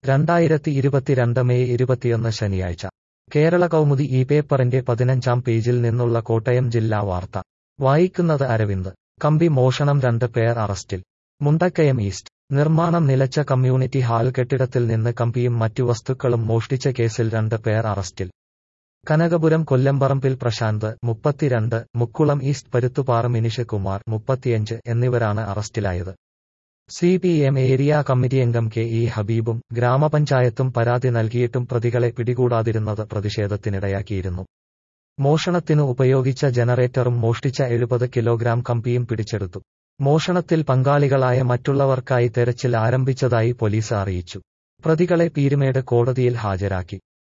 രണ്ടായിരത്തി ഇരുപത്തിരണ്ട് മെയ് ഇരുപത്തിയൊന്ന് ശനിയാഴ്ച കേരള കൗമുദി ഈ പേപ്പറിന്റെ പതിനഞ്ചാം പേജിൽ നിന്നുള്ള കോട്ടയം ജില്ലാ വാർത്ത വായിക്കുന്നത് അരവിന്ദ് കമ്പി മോഷണം രണ്ട് പേർ അറസ്റ്റിൽ മുണ്ടക്കയം ഈസ്റ്റ് നിർമ്മാണം നിലച്ച കമ്മ്യൂണിറ്റി ഹാൾ കെട്ടിടത്തിൽ നിന്ന് കമ്പിയും മറ്റു വസ്തുക്കളും മോഷ്ടിച്ച കേസിൽ രണ്ട് പേർ അറസ്റ്റിൽ കനകപുരം കൊല്ലംപറമ്പിൽ പ്രശാന്ത് മുപ്പത്തിരണ്ട് മുക്കുളം ഈസ്റ്റ് പരുത്തുപാറ മിനിഷ് കുമാർ മുപ്പത്തിയഞ്ച് എന്നിവരാണ് അറസ്റ്റിലായത് C P M area committee അംഗം കെ ഇ ഹബീബും ഗ്രാമപഞ്ചായത്തും പരാതി നൽകിയിട്ടും പ്രതികളെ പിടികൂടാതിരുന്നത് പ്രതിഷേധത്തിനിടയാക്കിയിരുന്നു മോഷണത്തിനു ഉപയോഗിച്ച ജനറേറ്ററും മോഷ്ടിച്ച എഴുപത് കിലോഗ്രാം കമ്പിയും പിടിച്ചെടുത്തു മോഷണത്തിൽ പങ്കാളികളായ മറ്റുള്ളവർക്കായി തെരച്ചിൽ ആരംഭിച്ചതായി പോലീസ് അറിയിച്ചു പ്രതികളെ പീരുമേട് കോടതിയിൽ ഹാജരാക്കി